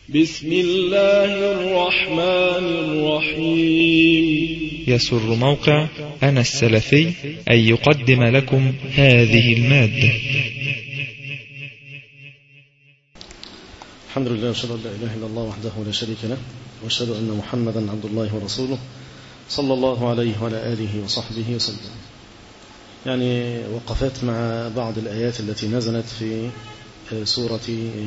بسم الله الرحمن الرحيم يسر موقع أنا السلفي أن يقدم لكم هذه المادة الحمد لله واشهد ان لا اله الا الله وحده لا شريك له واشهد ان محمدا عبد الله ورسوله صلى الله عليه وعلى اله وصحبه وسلم يعني وقفات مع بعض الايات التي نزلت في سوره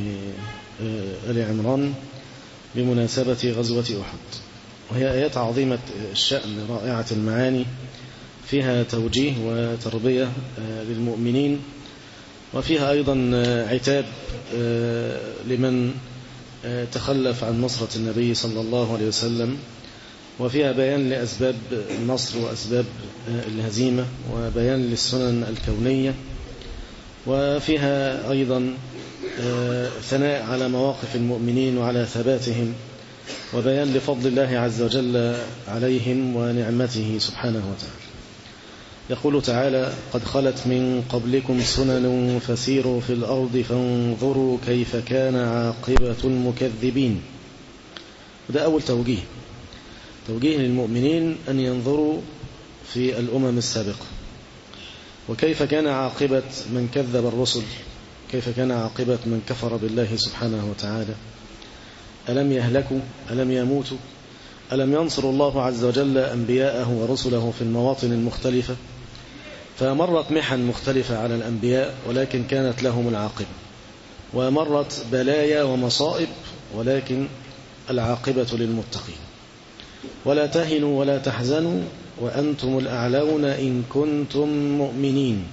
ال عمران بمناسبه غزوه احد وهي ايات عظيمه الشان رائعه المعاني فيها توجيه وتربيه للمؤمنين وفيها أيضا عتاب لمن تخلف عن نصرة النبي صلى الله عليه وسلم وفيها بيان لأسباب النصر وأسباب الهزيمة وبيان للسنن الكونية وفيها أيضا ثناء على مواقف المؤمنين وعلى ثباتهم وبيان لفضل الله عز وجل عليهم ونعمته سبحانه وتعالى يقول تعالى قد خلت من قبلكم سنن فسيروا في الأرض فانظروا كيف كان عاقبة المكذبين وده أول توجيه توجيه للمؤمنين أن ينظروا في الأمم السابقة وكيف كان عاقبة من كذب الرسل كيف كان عاقبة من كفر بالله سبحانه وتعالى ألم يهلكوا ألم يموتوا ألم ينصر الله عز وجل أنبياءه ورسله في المواطن المختلفة فمرت محن مختلفة على الأنبياء ولكن كانت لهم العاقبة ومرت بلايا ومصائب ولكن العاقبة للمتقين ولا تهنوا ولا تحزنوا وأنتم الأعلون إن كنتم مؤمنين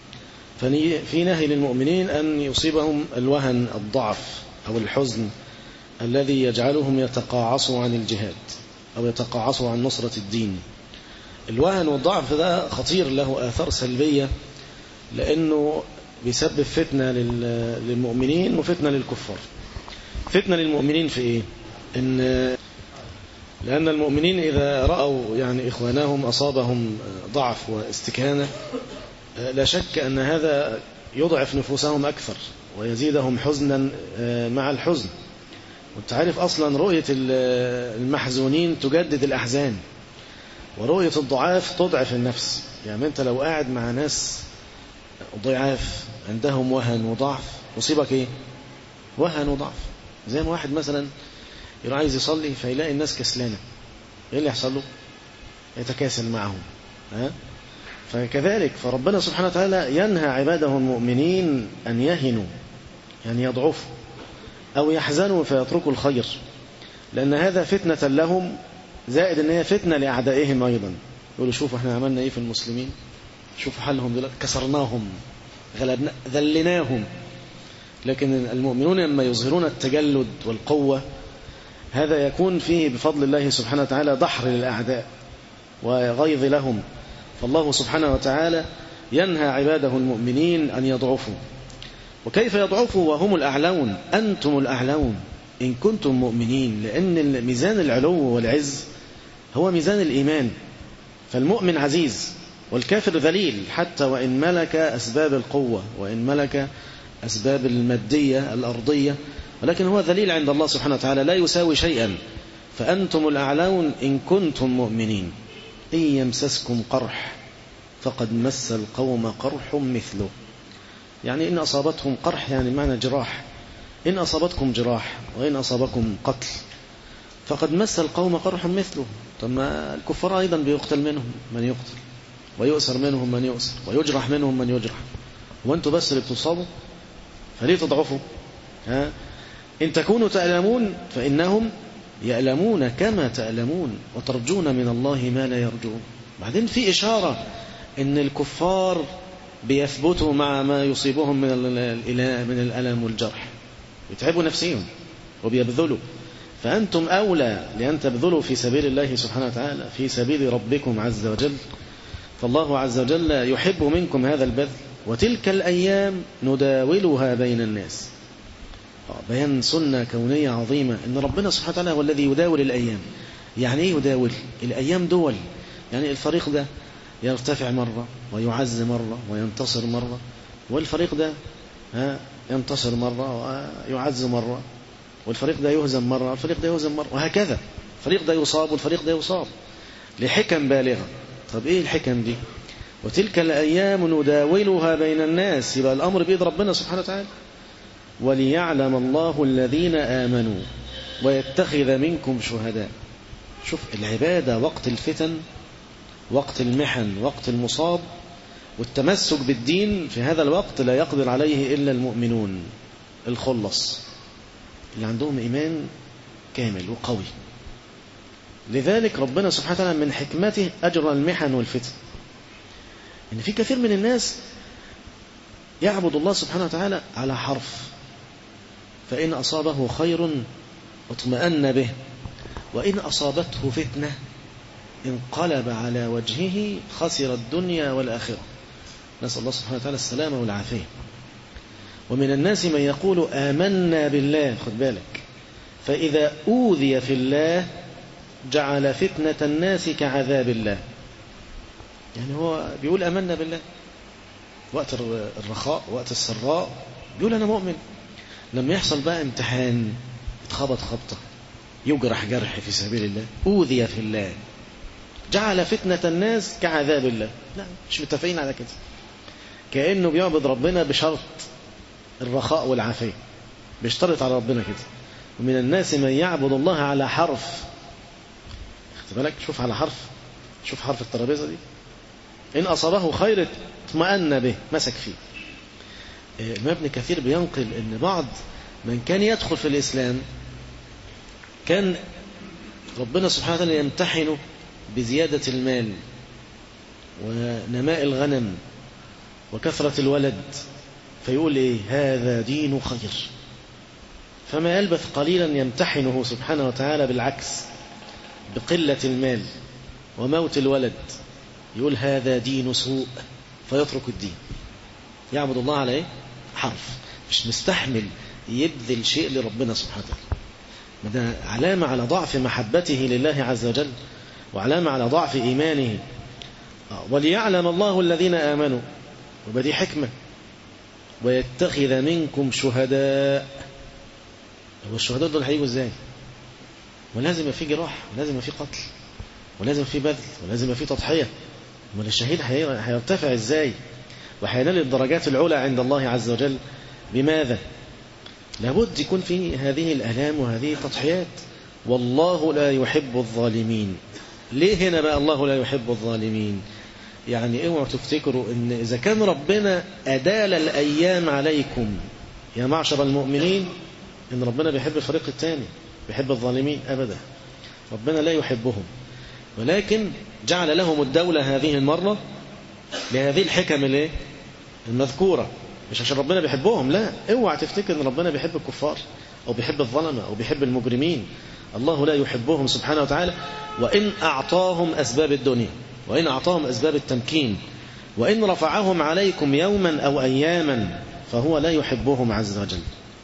في نهي للمؤمنين أن يصيبهم الوهن الضعف أو الحزن الذي يجعلهم يتقاعصوا عن الجهاد أو يتقاعصوا عن نصرة الدين الوهن والضعف ده خطير له آثار سلبية لأنه بيسبب فتنة للمؤمنين وفتنة للكفار فتنة للمؤمنين في إيه؟ إن لأن المؤمنين إذا رأوا يعني إخوانهم أصابهم ضعف واستكانة لا شك أن هذا يضعف نفوسهم أكثر ويزيدهم حزنا مع الحزن وانت عارف أصلا رؤية المحزونين تجدد الأحزان ورؤية الضعاف تضعف النفس يعني أنت لو قاعد مع ناس ضعاف عندهم وهن وضعف مصيبك إيه وهن وضعف زي ما واحد مثلا يروح عايز يصلي فيلاقي الناس كسلانة إيه اللي يحصل له يتكاسل معهم ها فكذلك فربنا سبحانه وتعالى ينهى عباده المؤمنين أن يهنوا يعني يضعفوا أو يحزنوا فيتركوا الخير لأن هذا فتنة لهم زائد ان هي فتنة لأعدائهم أيضا يقولوا شوفوا احنا عملنا ايه في المسلمين شوفوا حالهم دلوقتي كسرناهم غلبنا ذلناهم لكن المؤمنون لما يظهرون التجلد والقوة هذا يكون فيه بفضل الله سبحانه وتعالى دحر للأعداء وغيظ لهم فالله سبحانه وتعالى ينهى عباده المؤمنين أن يضعفوا وكيف يضعفوا وهم الأعلون أنتم الأعلون إن كنتم مؤمنين لأن ميزان العلو والعز هو ميزان الإيمان فالمؤمن عزيز والكافر ذليل حتى وإن ملك أسباب القوة وإن ملك أسباب المادية الأرضية ولكن هو ذليل عند الله سبحانه وتعالى لا يساوي شيئا فأنتم الأعلون إن كنتم مؤمنين إن يمسسكم قرح فقد مس القوم قرح مثله يعني إن أصابتهم قرح يعني معنى جراح إن أصابتكم جراح وإن أصابكم قتل فقد مس القوم قرح مثله ثم الكفار أيضا بيقتل منهم من يقتل ويؤسر منهم من يؤسر ويجرح منهم من يجرح وانتوا بس اللي بتصابوا فليه تضعفوا ها؟ إن تكونوا تألمون فإنهم يألمون كما تألمون وترجون من الله ما لا يرجون بعدين في إشارة إن الكفار بيثبتوا مع ما يصيبهم من من الألم والجرح يتعبوا نفسهم وبيبذلوا فأنتم أولى لأن تبذلوا في سبيل الله سبحانه وتعالى في سبيل ربكم عز وجل فالله عز وجل يحب منكم هذا البذل وتلك الأيام نداولها بين الناس بيان سنة كونية عظيمة أن ربنا سبحانه وتعالى هو الذي يداول الأيام يعني إيه يداول الأيام دول يعني الفريق ده يرتفع مرة ويعز مرة وينتصر مرة والفريق ده ها ينتصر مرة ويعز مرة والفريق ده يهزم مرة والفريق ده يهزم مرة وهكذا الفريق ده يصاب والفريق ده يصاب لحكم بالغة طب ايه الحكم دي وتلك الأيام نداولها بين الناس يبقى الأمر بيد ربنا سبحانه وتعالى وليعلم الله الذين آمنوا ويتخذ منكم شهداء شوف العبادة وقت الفتن وقت المحن وقت المصاب والتمسك بالدين في هذا الوقت لا يقدر عليه إلا المؤمنون الخلص اللي عندهم إيمان كامل وقوي لذلك ربنا سبحانه وتعالى من حكمته أجر المحن والفتن إن في كثير من الناس يعبد الله سبحانه وتعالى على حرف فإن أصابه خير اطمأن به وإن أصابته فتنة انقلب على وجهه خسر الدنيا والآخرة نسأل الله سبحانه وتعالى السلامة والعافية ومن الناس من يقول آمنا بالله خد بالك فإذا أوذي في الله جعل فتنة الناس كعذاب الله يعني هو بيقول آمنا بالله وقت الرخاء وقت السراء بيقول أنا مؤمن لما يحصل بقى امتحان اتخبط خبطة يجرح جرح في سبيل الله أوذي في الله جعل فتنة الناس كعذاب الله لا مش متفقين على كده كأنه بيعبد ربنا بشرط الرخاء والعافية بيشترط على ربنا كده ومن الناس من يعبد الله على حرف خد بالك شوف على حرف شوف حرف الترابيزة دي إن أصابه خير اطمأن به مسك فيه الإمام ابن كثير بينقل أن بعض من كان يدخل في الإسلام كان ربنا سبحانه وتعالى يمتحنه بزيادة المال ونماء الغنم وكثرة الولد فيقول إيه هذا دين خير فما يلبث قليلا يمتحنه سبحانه وتعالى بالعكس بقلة المال وموت الولد يقول هذا دين سوء فيترك الدين يعبد الله على ايه حرف مش مستحمل يبذل شيء لربنا سبحانه وتعالى ده علامة على ضعف محبته لله عز وجل وعلامة على ضعف إيمانه وليعلم الله الذين آمنوا وبدي حكمة ويتخذ منكم شهداء هو الشهداء دول هيجوا ازاي ولازم يبقى في جراح ولازم يبقى في قتل ولازم في بذل ولازم في تضحية امال الشهيد هيرتفع ازاي وهينال الدرجات العلى عند الله عز وجل بماذا لابد يكون في هذه الآلام وهذه التضحيات والله لا يحب الظالمين ليه هنا بقى الله لا يحب الظالمين يعني اوعوا تفتكروا ان اذا كان ربنا ادال الايام عليكم يا معشر المؤمنين ان ربنا بيحب الفريق الثاني بيحب الظالمين ابدا ربنا لا يحبهم ولكن جعل لهم الدولة هذه المرة لهذه الحكم الايه المذكورة مش عشان ربنا بيحبهم لا اوعى تفتكر ان ربنا بيحب الكفار او بيحب الظلمة او بيحب المجرمين الله لا يحبهم سبحانه وتعالى وإن أعطاهم أسباب الدنيا وإن أعطاهم أسباب التمكين وإن رفعهم عليكم يوما أو أياما فهو لا يحبهم عز وجل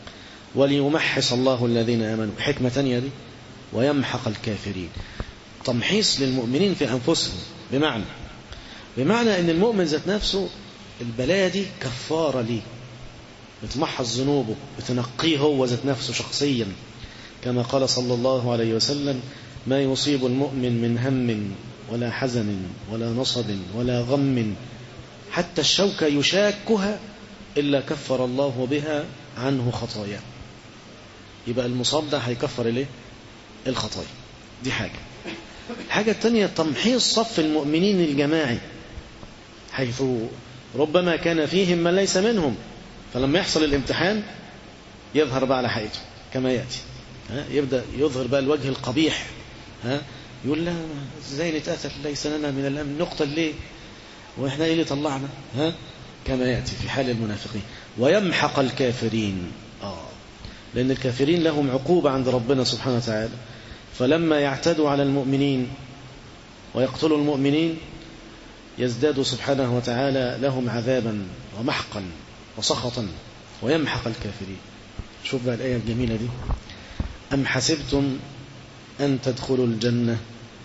وليمحص الله الذين آمنوا حكمة ثانية دي ويمحق الكافرين تمحيص للمؤمنين في أنفسهم بمعنى بمعنى أن المؤمن ذات نفسه البلايا دي كفارة ليه بتمحص ذنوبه بتنقيه هو ذات نفسه شخصيا كما قال صلى الله عليه وسلم ما يصيب المؤمن من هم ولا حزن ولا نصب ولا غم حتى الشوكة يشاكها إلا كفر الله بها عنه خطايا يبقى المصاب ده هيكفر الايه الخطايا دي حاجة الحاجة الثانية تمحيص صف المؤمنين الجماعي حيث ربما كان فيهم من ليس منهم فلما يحصل الامتحان يظهر بقى على حقيقته كما يأتي ها يبدأ يظهر بقى الوجه القبيح ها يقول لا ازاي نتقتل ليس لنا من الأمن نقتل ليه واحنا ايه اللي طلعنا ها كما يأتي في حال المنافقين ويمحق الكافرين آه لأن الكافرين لهم عقوبة عند ربنا سبحانه وتعالى فلما يعتدوا على المؤمنين ويقتلوا المؤمنين يزداد سبحانه وتعالى لهم عذابا ومحقا وسخطا ويمحق الكافرين شوف بقى الآية الجميلة دي أم حسبتم أن تدخلوا الجنة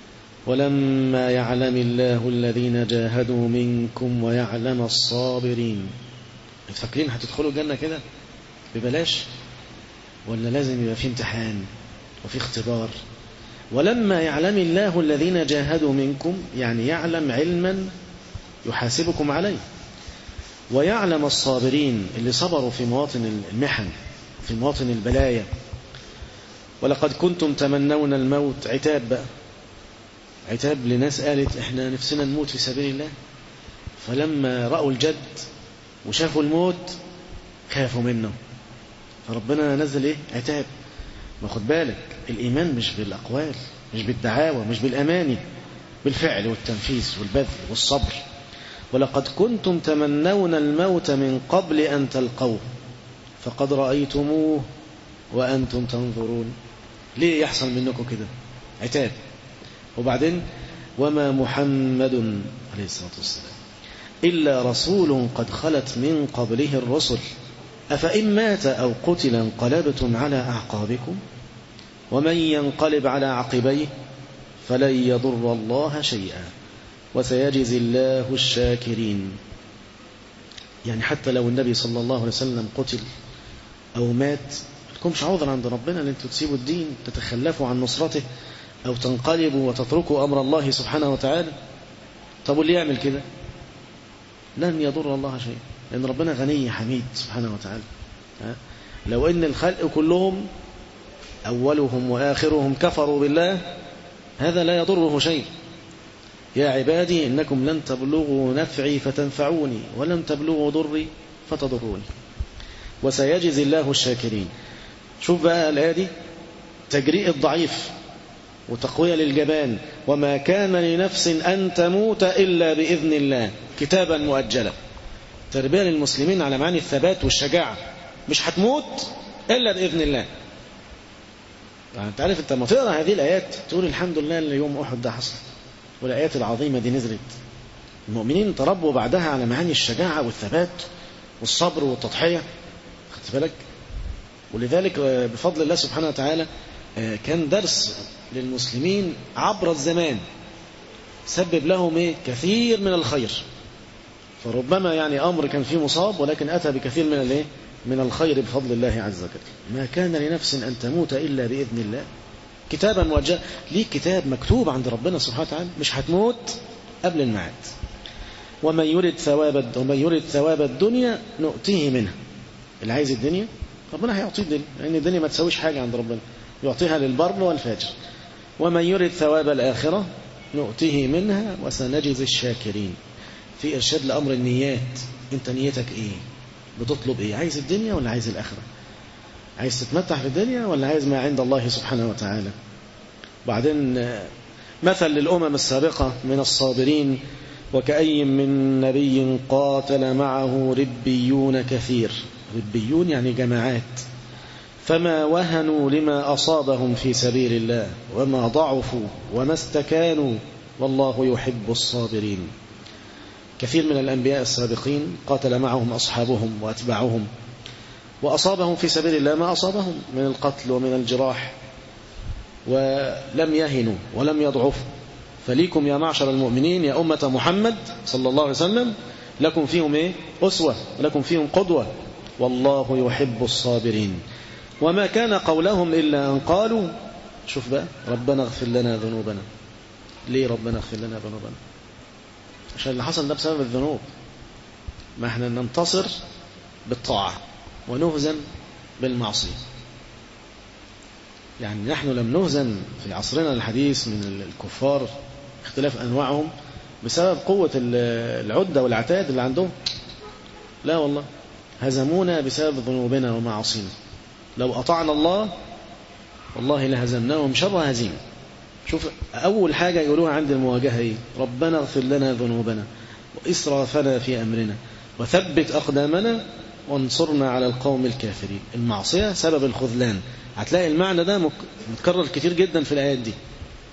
ولما يعلم الله الذين جاهدوا منكم ولا لازم يبقى في امتحان وفي اختبار ولما يعلم الله الذين جاهدوا منكم يعني يعلم علما يحاسبكم عليه ويعلم الصابرين اللي صبروا في مواطن المحن في مواطن البلايا ولقد كنتم تمنون الموت عتاب بقى عتاب لناس قالت احنا نفسنا نموت في سبيل الله فلما رأوا الجد وشافوا الموت خافوا منه فربنا نزل ايه عتاب ما خد بالك الإيمان مش بالأقوال مش بالدعاوى مش بالأماني بالفعل والتنفيذ والبذل والصبر ولقد كنتم تمنون الموت من قبل أن تلقوه فقد رأيتموه وأنتم تنظرون ليه يحصل منكم كده عتاب وبعدين وما محمد عليه الصلاة والسلام إلا رسول قد خلت من قبله الرسل أفإن مات أو قتل انقلبتم على أعقابكم ومن ينقلب على عقبيه فلن يضر الله شيئا وسيجزي الله الشاكرين يعني حتى لو النبي صلى الله عليه وسلم قتل أو مات لكمش عذر عند ربنا ان انتوا تسيبوا الدين تتخلفوا عن نصرته أو تنقلبوا وتتركوا أمر الله سبحانه وتعالى طب واللي يعمل كده لن يضر الله شيء لأن ربنا غني حميد سبحانه وتعالى لو أن الخلق كلهم أولهم وآخرهم كفروا بالله هذا لا يضره شيء يا عبادي إنكم لن تبلغوا نفعي فتنفعوني ولن تبلغوا ضري فتضروني وسيجزي الله الشاكرين شوف بقى الآية دي تجريء الضعيف وتقوية للجبان وما كان لنفس أن تموت إلا بإذن الله كتابا مؤجلا تربية للمسلمين على معاني الثبات والشجاعة مش هتموت إلا بإذن الله يعني انت عارف انت لما تقرا هذه الايات تقول الحمد لله اللي يوم احد ده حصل والايات العظيمه دي نزلت المؤمنين تربوا بعدها على معاني الشجاعه والثبات والصبر والتضحيه خدت بالك ولذلك بفضل الله سبحانه وتعالى كان درس للمسلمين عبر الزمان سبب لهم ايه كثير من الخير فربما يعني امر كان فيه مصاب ولكن اتى بكثير من الايه من الخير بفضل الله عز وجل ما كان لنفس أن تموت إلا بإذن الله كتابا موجه ليك كتاب مكتوب عند ربنا سبحانه وتعالى مش هتموت قبل الميعاد ومن يريد ثواب ومن يريد ثواب الدنيا نؤتيه منها اللي عايز الدنيا ربنا هيعطيه الدنيا لأن الدنيا ما تسويش حاجة عند ربنا يعطيها للبر والفاجر ومن يريد ثواب الآخرة نؤتيه منها وسنجزي الشاكرين في إرشاد لأمر النيات أنت نيتك إيه بتطلب ايه عايز الدنيا ولا عايز الآخرة عايز تتمتع في الدنيا ولا عايز ما عند الله سبحانه وتعالى بعدين مثل للأمم السابقة من الصابرين وكأي من نبي قاتل معه ربيون كثير ربيون يعني جماعات فما وهنوا لما أصابهم في سبيل الله وما ضعفوا وما استكانوا والله يحب الصابرين كثير من الأنبياء السابقين قاتل معهم أصحابهم وأتباعهم وأصابهم في سبيل الله ما أصابهم من القتل ومن الجراح ولم يهنوا ولم يضعفوا فليكم يا معشر المؤمنين يا أمة محمد صلى الله عليه وسلم لكم فيهم إيه؟ أسوة لكم فيهم قدوة والله يحب الصابرين وما كان قولهم إلا أن قالوا شوف بقى ربنا اغفر لنا ذنوبنا ليه ربنا اغفر لنا ذنوبنا عشان اللي حصل ده بسبب الذنوب ما احنا ننتصر بالطاعة ونهزم بالمعصية يعني نحن لم نهزم في عصرنا الحديث من الكفار اختلاف أنواعهم بسبب قوة العدة والعتاد اللي عندهم لا والله هزمونا بسبب ذنوبنا ومعاصينا لو أطعنا الله والله لهزمناهم شر هزيمه شوف أول حاجة يقولوها عند المواجهة إيه؟ ربنا اغفر لنا ذنوبنا وإسرافنا في أمرنا وثبت أقدامنا وانصرنا على القوم الكافرين المعصية سبب الخذلان هتلاقي المعنى ده متكرر كتير جدا في الآيات دي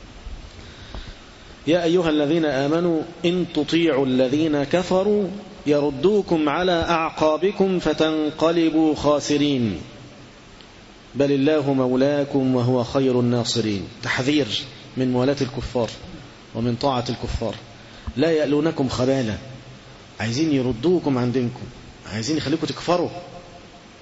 يا أيها الذين آمنوا إن تطيعوا الذين كفروا يردوكم على أعقابكم فتنقلبوا خاسرين بل الله مولاكم وهو خير الناصرين تحذير من موالاة الكفار ومن طاعة الكفار لا يألونكم خبالا عايزين يردوكم عن دينكم عايزين يخليكم تكفروا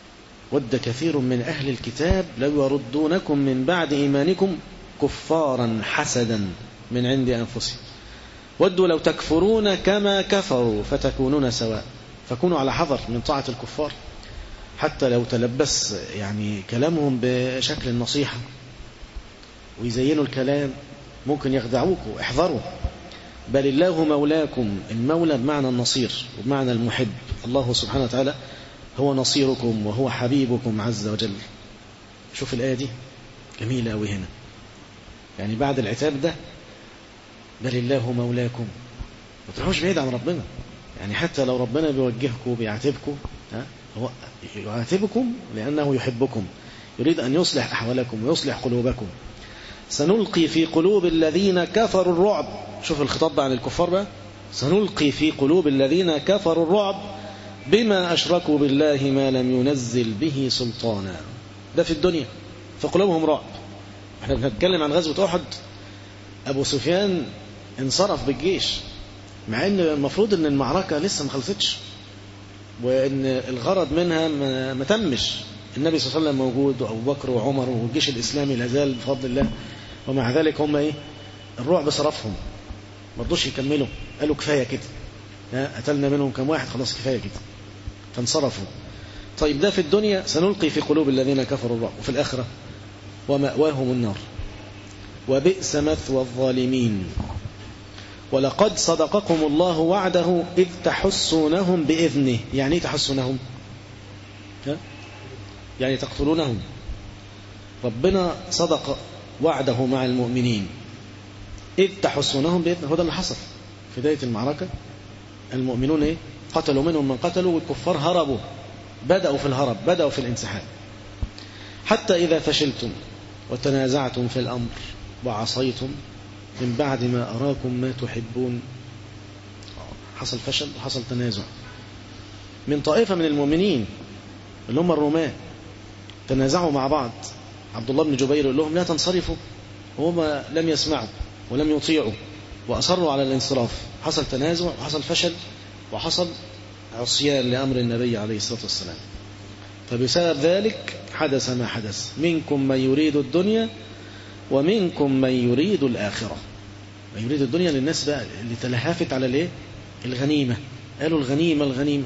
ود كثير من أهل الكتاب لو يردونكم من بعد إيمانكم كفارا حسدا من عند أنفسهم ودوا لو تكفرون كما كفروا فتكونون سواء فكونوا على حذر من طاعة الكفار حتى لو تلبس يعني كلامهم بشكل النصيحة ويزينوا الكلام ممكن يخدعوكم احذروا بل الله مولاكم المولى بمعنى النصير وبمعنى المحب الله سبحانه وتعالى هو نصيركم وهو حبيبكم عز وجل شوف الآية دي جميلة أوي هنا يعني بعد العتاب ده بل الله مولاكم ما تروحوش بعيد عن ربنا يعني حتى لو ربنا بيوجهكم بيعاتبكم ها هو يعاتبكم لأنه يحبكم يريد أن يصلح أحوالكم ويصلح قلوبكم سنلقي في قلوب الذين كفروا الرعب شوف الخطاب بقى عن الكفار بقى سنلقي في قلوب الذين كفروا الرعب بما أشركوا بالله ما لم ينزل به سلطانا ده في الدنيا في قلوبهم رعب احنا بنتكلم عن غزوة أحد أبو سفيان انصرف بالجيش مع ان المفروض ان المعركة لسه ما خلصتش وان الغرض منها ما تمش النبي صلى الله عليه وسلم موجود وابو بكر وعمر والجيش الاسلامي لا زال بفضل الله ومع ذلك هم ايه الرعب صرفهم ما رضوش يكملوا قالوا كفايه كده قتلنا منهم كم واحد خلاص كفايه كده فانصرفوا طيب ده في الدنيا سنلقي في قلوب الذين كفروا الرعب وفي الاخره ومأواهم النار وبئس مثوى الظالمين ولقد صدقكم الله وعده إذ تحسونهم بإذنه يعني ايه تحسونهم ها؟ يعني تقتلونهم ربنا صدق وعده مع المؤمنين إذ تحسونهم بإذنه هو ده اللي حصل في بداية المعركة المؤمنون إيه؟ قتلوا منهم من قتلوا والكفار هربوا بدأوا في الهرب بدأوا في الانسحاب حتى إذا فشلتم وتنازعتم في الأمر وعصيتم من بعد ما أراكم ما تحبون حصل فشل وحصل تنازع من طائفة من المؤمنين اللي هم الرومان تنازعوا مع بعض عبد الله بن جبير يقول لهم لا تنصرفوا وهم لم يسمعوا ولم يطيعوا وأصروا على الانصراف حصل تنازع وحصل فشل وحصل عصيان لأمر النبي عليه الصلاة والسلام فبسبب ذلك حدث ما حدث منكم من يريد الدنيا ومنكم من يريد الآخرة من يريد الدنيا للناس بقى اللي تلهفت على الايه الغنيمة قالوا الغنيمة الغنيمة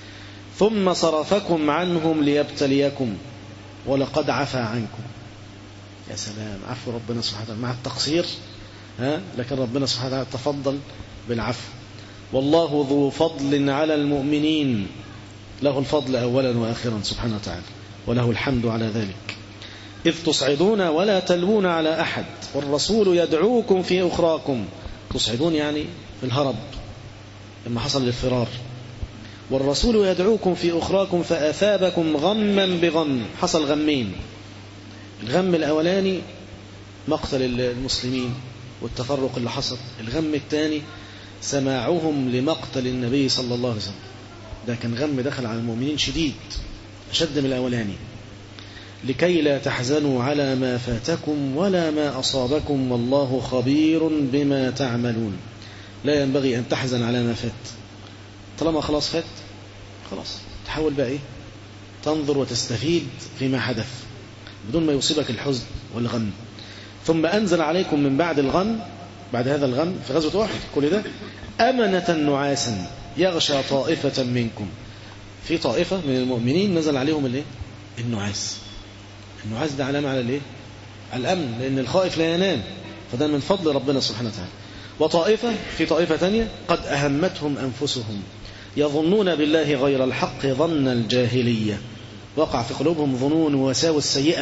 ثم صرفكم عنهم ليبتليكم ولقد عفى عنكم يا سلام عفو ربنا سبحانه وتعالى مع التقصير ها لكن ربنا سبحانه وتعالى تفضل بالعفو والله ذو فضل على المؤمنين له الفضل أولا وآخرا سبحانه وتعالى وله الحمد على ذلك إذ تصعدون ولا تلوون على أحد والرسول يدعوكم في أخراكم تصعدون يعني في الهرب لما حصل الفرار والرسول يدعوكم في أخراكم فأثابكم غما بغم حصل غمين الغم الأولاني مقتل المسلمين والتفرق اللي حصل الغم الثاني سماعهم لمقتل النبي صلى الله عليه وسلم ده كان غم دخل على المؤمنين شديد أشد من الأولاني لكي لا تحزنوا على ما فاتكم ولا ما أصابكم والله خبير بما تعملون لا ينبغي أن تحزن على ما فات طالما خلاص فات خلاص تحاول بقى إيه تنظر وتستفيد فيما حدث بدون ما يصيبك الحزن والغم ثم أنزل عليكم من بعد الغم بعد هذا الغم في غزوة واحد كل ده أمنة نعاسا يغشى طائفة منكم في طائفة من المؤمنين نزل عليهم الايه النعاس النعاس ده علامة على الايه على الأمن لأن الخائف لا ينام فده من فضل ربنا سبحانه وتعالى وطائفة في طائفة ثانية قد أهمتهم أنفسهم يظنون بالله غير الحق ظن الجاهلية وقع في قلوبهم ظنون ووساوس سيئة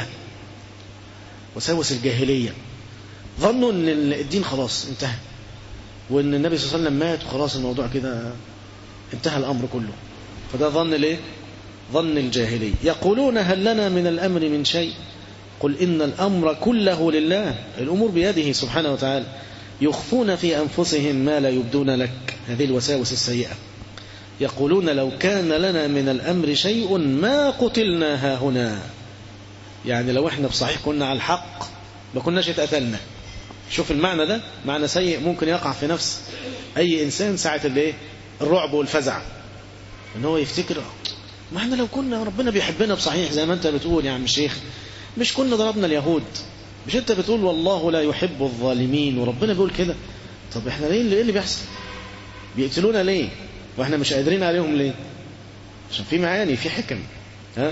وساوس الجاهلية ظنوا ان الدين خلاص انتهى وان النبي صلى الله عليه وسلم مات وخلاص الموضوع كده انتهى الامر كله فده ظن ليه ظن الجاهلية يقولون هل لنا من الامر من شيء قل ان الامر كله لله الامور بيده سبحانه وتعالى يخفون في انفسهم ما لا يبدون لك هذه الوساوس السيئة يقولون لو كان لنا من الامر شيء ما قتلنا ها هنا يعني لو احنا بصحيح كنا على الحق ما كناش اتقتلنا شوف المعنى ده معنى سيء ممكن يقع في نفس أي إنسان ساعة الايه الرعب والفزع إن هو يفتكر ما احنا لو كنا ربنا بيحبنا بصحيح زي ما انت بتقول يا عم الشيخ مش كنا ضربنا اليهود مش انت بتقول والله لا يحب الظالمين وربنا بيقول كده طب احنا ليه ايه اللي بيحصل بيقتلونا ليه واحنا مش قادرين عليهم ليه عشان في معاني في حكم ها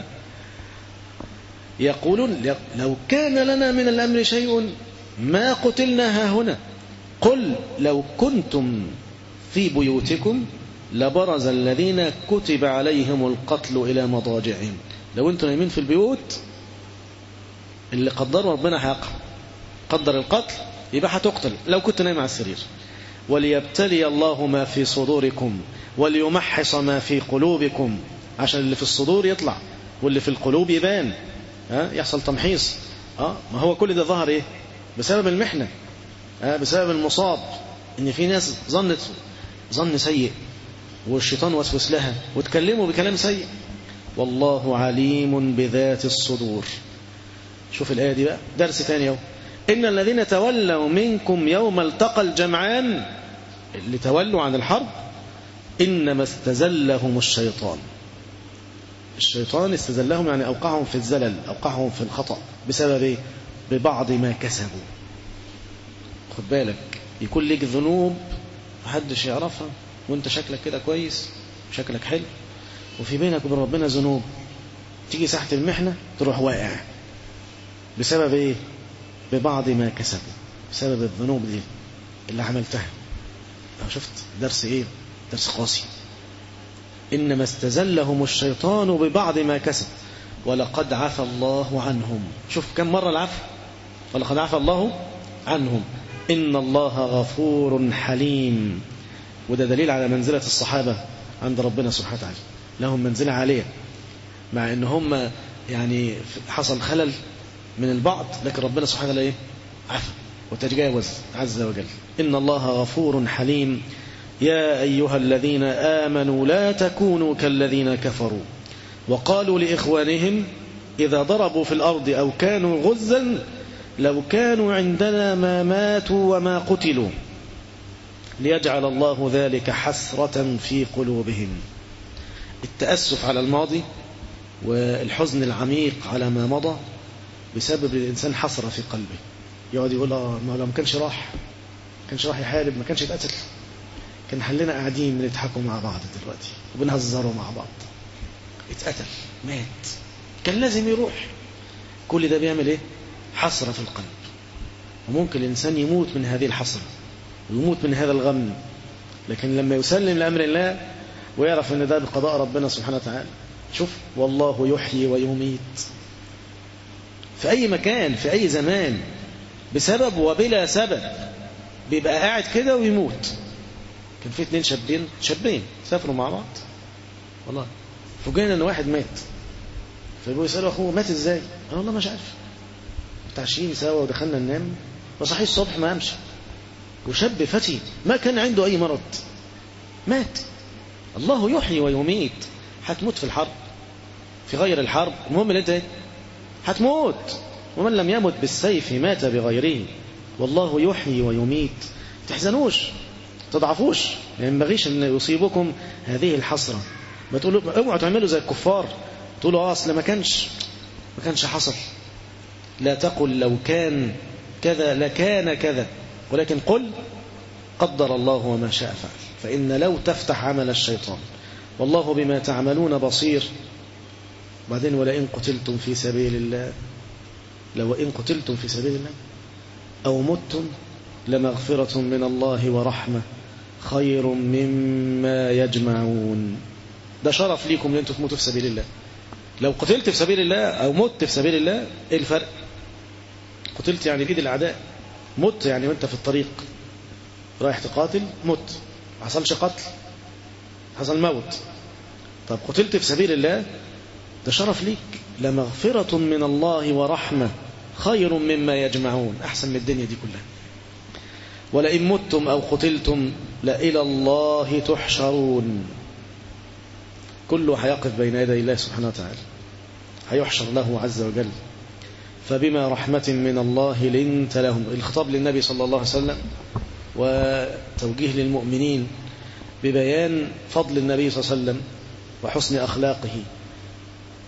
يقولون لو كان لنا من الأمر شيء ما قتلنا ها هنا قل لو كنتم في بيوتكم لبرز الذين كتب عليهم القتل إلى مضاجعهم لو انتم نايمين في البيوت اللي قدروا ربنا هيقع قدر القتل يبقى هتقتل لو كنت نايم على السرير وليبتلي الله ما في صدوركم وليمحص ما في قلوبكم عشان اللي في الصدور يطلع واللي في القلوب يبان ها يحصل تمحيص اه ما هو كل ده ظهر ايه بسبب المحنه آه بسبب المصاب ان في ناس ظنت ظن سيء والشيطان وسوس لها وتكلموا بكلام سيء والله عليم بذات الصدور شوف الآية دي بقى درس ثاني يوم إن الذين تولوا منكم يوم التقى الجمعان اللي تولوا عن الحرب إنما استزلهم الشيطان الشيطان استزلهم يعني أوقعهم في الزلل أوقعهم في الخطأ بسبب إيه؟ ببعض ما كسبوا خد بالك يكون لك ذنوب محدش يعرفها وانت شكلك كده كويس شكلك حلو وفي بينك وبين ربنا ذنوب تيجي ساحة المحنة تروح واقع بسبب ايه ببعض ما كسبوا بسبب الذنوب دي اللي عملتها لو شفت درس ايه درس قاسي إنما استزلهم الشيطان ببعض ما كسب ولقد عفى الله عنهم شوف كم مرة العفو ولقد عفى الله عنهم إن الله غفور حليم وده دليل على منزلة الصحابة عند ربنا سبحانه وتعالى لهم منزلة عالية مع ان هم يعني حصل خلل من البعض لكن ربنا سبحانه وتعالى ايه عفى وتجاوز عز وجل إن الله غفور حليم يا أيها الذين آمنوا لا تكونوا كالذين كفروا وقالوا لإخوانهم إذا ضربوا في الأرض أو كانوا غزا لو كانوا عندنا ما ماتوا وما قتلوا ليجعل الله ذلك حسرة في قلوبهم التأسف على الماضي والحزن العميق على ما مضى بسبب الإنسان حسرة في قلبه يقعد يقول ما لو ما كانش راح ما كانش راح يحارب ما كانش يتقتل كان حلنا قاعدين بنضحكوا مع بعض دلوقتي وبنهزروا مع بعض اتقتل مات كان لازم يروح كل ده بيعمل ايه حسرة في القلب وممكن الإنسان يموت من هذه الحسرة ويموت من هذا الغم لكن لما يسلم لأمر الله ويعرف ان ده بقضاء ربنا سبحانه وتعالى شوف والله يحيي ويميت في أي مكان في أي زمان بسبب وبلا سبب بيبقى قاعد كده ويموت كان في اتنين شابين شابين سافروا مع بعض والله فوجئنا ان واحد مات فيبقوا يسالوا اخوه مات ازاي؟ قال والله مش عارف متعشين سوا ودخلنا ننام وصحي الصبح ما قامش وشاب فتي ما كان عنده اي مرض مات الله يحيي ويميت هتموت في الحرب في غير الحرب المهم ان انت هتموت ومن لم يمت بالسيف مات بغيره والله يحيي ويميت تحزنوش تضعفوش ما ينبغيش ان يصيبكم هذه الحسره ما تقولوا اوعوا تعملوا زي الكفار تقولوا اه اصل ما كانش ما كانش حصل لا تقل لو كان كذا لكان كذا ولكن قل قدر الله وما شاء فعل فإن لو تفتح عمل الشيطان والله بما تعملون بصير بعدين ولئن قتلتم في سبيل الله لو إن قتلتم في سبيل الله أو متم لمغفرة من الله ورحمة خير مما يجمعون ده شرف ليكم ان انتم تموتوا في سبيل الله لو قتلت في سبيل الله او مت في سبيل الله ايه الفرق قتلت يعني بيد الاعداء مت يعني وانت في الطريق رايح تقاتل مت ما حصلش قتل حصل موت طب قتلت في سبيل الله ده شرف ليك لمغفرة من الله ورحمة خير مما يجمعون أحسن من الدنيا دي كلها ولئن متم أو قتلتم لإلى الله تحشرون كله هيقف بين يدي الله سبحانه وتعالى هيحشر له عز وجل فبما رحمة من الله لنت لهم الخطاب للنبي صلى الله عليه وسلم وتوجيه للمؤمنين ببيان فضل النبي صلى الله عليه وسلم وحسن أخلاقه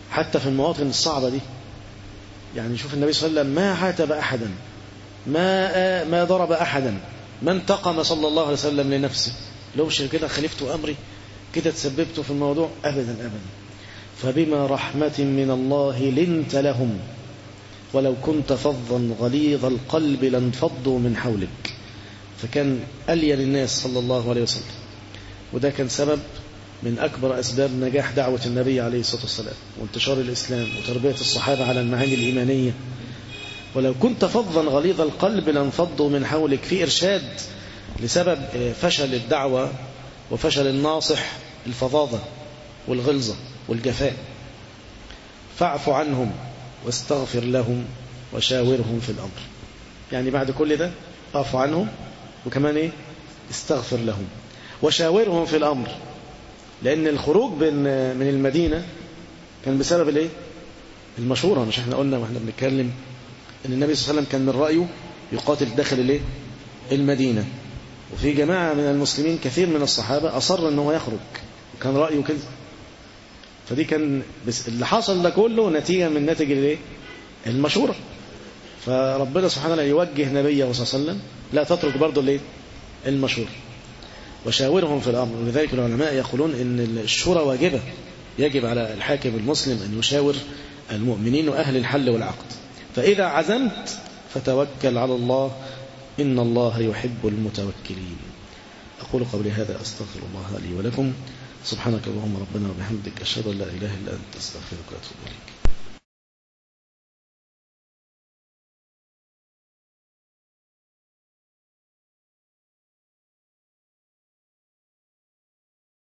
حتى في المواطن الصعبة دي يعني شوف النبي صلى الله عليه وسلم ما عاتب أحدا ما ما ضرب أحدا ما انتقم صلى الله عليه وسلم لنفسه لو كده خلفت أمري كده تسببت في الموضوع أبدا أبدا فبما رحمة من الله لنت لهم ولو كنت فظا غليظ القلب لانفضوا من حولك فكان ألين الناس صلى الله عليه وسلم وده كان سبب من أكبر أسباب نجاح دعوة النبي عليه الصلاة والسلام وانتشار الإسلام وتربية الصحابة على المعاني الإيمانية ولو كنت فظا غليظ القلب لانفضوا من حولك في إرشاد لسبب فشل الدعوة وفشل الناصح الفظاظة والغلظة والجفاء فاعف عنهم واستغفر لهم وشاورهم في الأمر يعني بعد كل ده اعف عنهم وكمان ايه استغفر لهم وشاورهم في الأمر لأن الخروج من المدينة كان بسبب الايه المشورة مش احنا قلنا واحنا بنتكلم ان النبي صلى الله عليه وسلم كان من رأيه يقاتل داخل الايه المدينة وفي جماعة من المسلمين كثير من الصحابة أصر أنه يخرج كان رأيه كده فدي كان بس اللي حصل ده كله نتيجة من ناتج الايه المشورة فربنا سبحانه وتعالى يوجه نبيه صلى الله عليه وسلم لا تترك برضه الايه المشورة وشاورهم في الأمر ولذلك العلماء يقولون ان الشورى واجبة يجب على الحاكم المسلم أن يشاور المؤمنين وأهل الحل والعقد فإذا عزمت فتوكل على الله إن الله يحب المتوكلين أقول قولي هذا أستغفر الله لي ولكم سبحانك اللهم ربنا وبحمدك أشهد أن لا إله إلا أنت أستغفرك وأتوب إليك